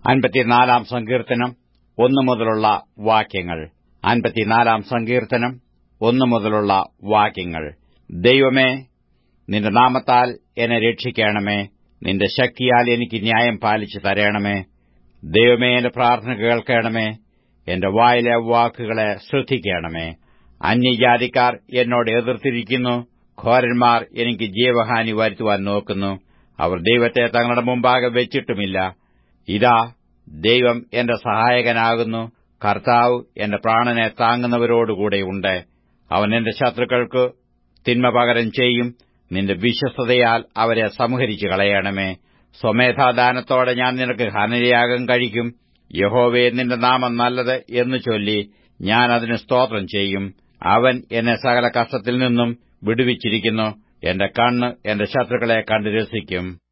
അൻപത്തിനാലാം സങ്കീർത്തനം ഒന്നു മുതലുള്ള വാക്യങ്ങൾ അൻപത്തിനാലാം സങ്കീർത്തനം ഒന്നു മുതലുള്ള വാക്യങ്ങൾ ദൈവമേ നിന്റെ നാമത്താൽ എന്നെ രക്ഷിക്കണമേ നിന്റെ ശക്തിയാൽ എനിക്ക് ന്യായം പാലിച്ചു തരണമേ ദൈവമേ എന്റെ പ്രാർത്ഥന കേൾക്കണമേ എന്റെ വായിലെ വാക്കുകളെ ശ്രദ്ധിക്കണമേ അന്യജാതിക്കാർ എന്നോട് എതിർത്തിരിക്കുന്നു ഘോരന്മാർ എനിക്ക് ജീവഹാനി വരുത്തുവാൻ നോക്കുന്നു അവർ ദൈവത്തെ തങ്ങളുടെ മുമ്പാകെ വെച്ചിട്ടുമില്ല ഇതാ ദൈവം എന്റെ സഹായകനാകുന്നു കർത്താവ് എന്റെ പ്രാണനെ താങ്ങുന്നവരോടുകൂടെയുണ്ട് അവൻ എന്റെ ശത്രുക്കൾക്ക് തിന്മ പകരം ചെയ്യും നിന്റെ വിശ്വസ്തതയാൽ അവരെ സംഹരിച്ചു കളയണമേ സ്വമേധാദാനത്തോടെ ഞാൻ നിനക്ക് ഹനനയാഗം കഴിക്കും യഹോവേ നിന്റെ നാമം നല്ലത് എന്നു ചൊല്ലി ഞാൻ അതിന് സ്തോത്രം ചെയ്യും അവൻ എന്നെ സകല കഷ്ടത്തിൽ നിന്നും വിടുവിച്ചിരിക്കുന്നു എന്റെ കണ്ണ് എന്റെ ശത്രുക്കളെ കണ്ടു രസിക്കും